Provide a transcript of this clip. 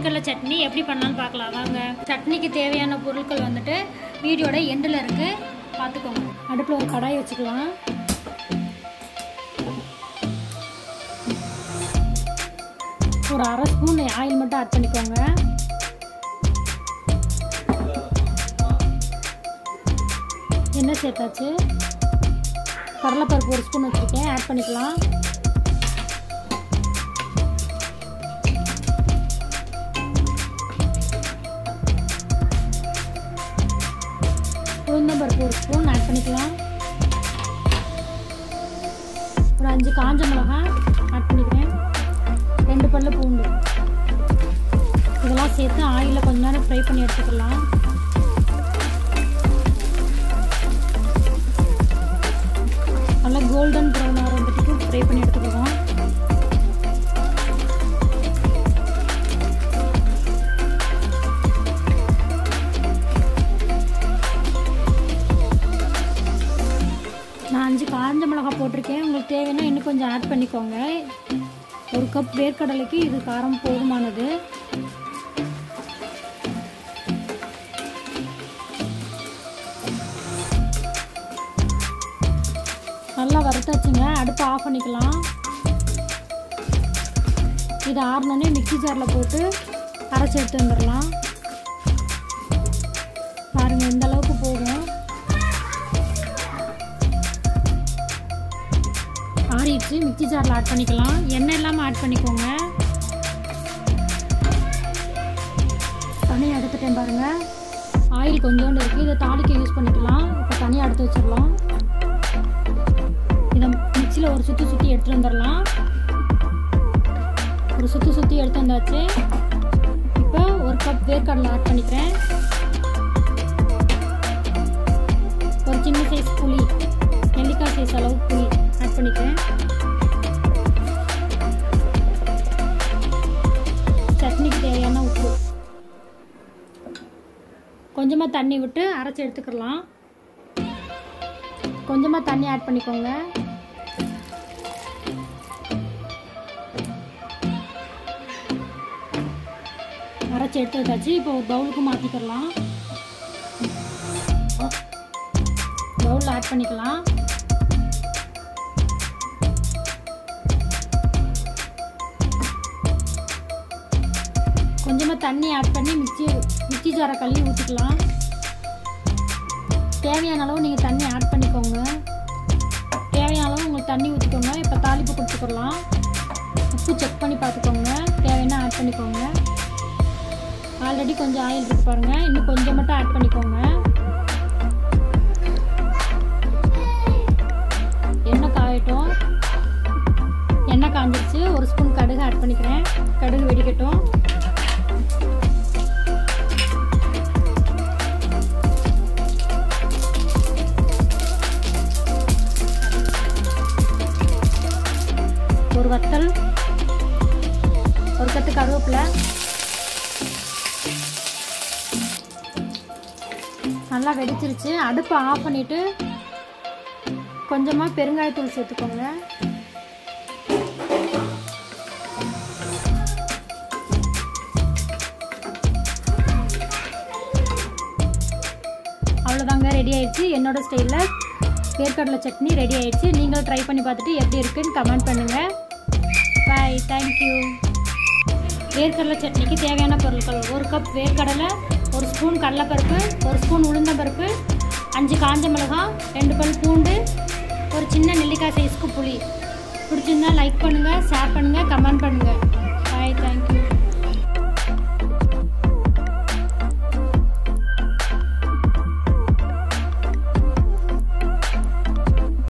வேர்க்கடலை சட்னி எப்படி பண்ணலாம்னு பார்க்கலாம் வாங்க சட்னிக்கு தேவையான பொருட்கள் வந்துட்டு வீடியோட எண்டில் இருக்குது பார்த்துக்கோங்க அடுப்பில் ஒரு கடாய் வச்சுக்கலாம் ஒரு அரை ஸ்பூன் ஆயில் மட்டும் ஆட் பண்ணிக்கோங்க எண்ணெய் சேர்த்தாச்சு கடலைப்பருப்பு ஒரு ஸ்பூன் வச்சுருக்கேன் ஆட் பண்ணிக்கலாம் உளுந்தம்பருப்பு ஒரு ஸ்பூன் ஆட் பண்ணிக்கலாம் ஒரு அஞ்சு காஞ்ச மிளகாய் ஆட் பண்ணிக்கிறேன் ரெண்டு பல்லு பூண்டு இதெல்லாம் சேர்த்து ஆயிலில் கொஞ்ச நேரம் ஃப்ரை பண்ணி எடுத்துக்கலாம் நல்லா கோல்டன் ப்ரௌன் ஆகிற வந்துட்டு ஃப்ரை பண்ணி எடுத்துக்கலாம் நான் அஞ்சு காஞ்ச மிளகாய் போட்டிருக்கேன் உங்களுக்கு தேவைன்னா இன்னும் கொஞ்சம் ஆட் பண்ணிக்கோங்க ஒரு கப் வேர்க்கடலைக்கு இது காரம் போதுமானது நல்லா வறுத்தாச்சுங்க அடுப்பு ஆஃப் பண்ணிக்கலாம் இது ஆறினோடனே மிக்சி ஜாரில் போட்டு அரைச்சி எடுத்து வந்துடலாம் பாருங்கள் இந்த அளவுக்கு போகும் ஆறிடுச்சு மிக்சி ஜாரில் ஆட் பண்ணிக்கலாம் எண்ணெய் இல்லாமல் ஆட் பண்ணிக்கோங்க தனியாக எடுத்துட்டேன் பாருங்கள் ஆயில் கொஞ்சோண்டு இருக்குது இதை தாளிக்க யூஸ் பண்ணிக்கலாம் இப்போ தனியாக எடுத்து வச்சிடலாம் இதை மிக்சியில் ஒரு சுற்றி சுற்றி எடுத்துகிட்டு வந்துடலாம் ஒரு சுற்றி சுற்றி எடுத்து வந்தாச்சு இப்போ ஒரு கப் வேர்க்கடலை ஆட் பண்ணிக்கிறேன் ஒரு சின்ன சைஸ் புளி நெல்லிக்காய் சைஸ் அளவு புளி ஆட் பண்ணிக்கிறேன் சட்னிக்கு தேவையான உப்பு கொஞ்சமாக தண்ணி விட்டு அரைச்சி எடுத்துக்கலாம் கொஞ்சமாக தண்ணி ஆட் பண்ணிக்கோங்க அரைச்சி எடுத்து வச்சாச்சு இப்போ ஒரு பவுலுக்கு மாற்றிக்கிறலாம் பவுலில் ஆட் பண்ணிக்கலாம் கொஞ்சமாக தண்ணி ஆட் பண்ணி மிக்சி மிக்சி ஜாரை கழுவி ஊற்றிக்கலாம் தேவையான அளவு நீங்கள் தண்ணி ஆட் பண்ணிக்கோங்க தேவையான அளவு உங்களுக்கு தண்ணி ஊற்றிக்கோங்க இப்போ தாளிப்பு கொடுத்துக்கலாம் உப்பு செக் பண்ணி பார்த்துக்கோங்க தேவைன்னா ஆட் பண்ணிக்கோங்க ஆல்ரெடி கொஞ்சம் ஆயில் இருக்கு பாருங்கள் இன்னும் கொஞ்சம் மட்டும் ஆட் பண்ணிக்கோங்க எண்ணெய் காயட்டும் எண்ணெய் காஞ்சிருச்சு ஒரு ஸ்பூன் கடுகு ஆட் பண்ணிக்கிறேன் கடுகு வெடிக்கட்டும் ஒரு வத்தல் ஒரு கத்து கருவேப்பிலை நல்லா வெடிச்சிருச்சு அடுப்பை ஆஃப் பண்ணிவிட்டு கொஞ்சமாக பெருங்காயத்தூள் சேர்த்துக்கோங்க அவ்வளோதாங்க ரெடி ஆயிடுச்சு என்னோட ஸ்டைலில் வேர்க்கடலை சட்னி ரெடி ஆயிடுச்சு நீங்களும் ட்ரை பண்ணி பார்த்துட்டு எப்படி இருக்குன்னு கமெண்ட் பண்ணுங்கள் பாய் தேங்க்யூ வேர்க்கடலை சட்னிக்கு தேவையான பொருட்கள் ஒரு கப் வேர்க்கடலை ஒரு ஸ்பூன் கடலைப்பருப்பு ஒரு ஸ்பூன் உளுந்தம்பருப்பு அஞ்சு காஞ்ச மிளகாய் ரெண்டு பல் பூண்டு ஒரு சின்ன நெல்லிக்காய் சைஸ்க்கு புளி பிடிச்சிருந்தா லைக் பண்ணுங்கள் ஷேர் பண்ணுங்கள் கமெண்ட் பண்ணுங்கள்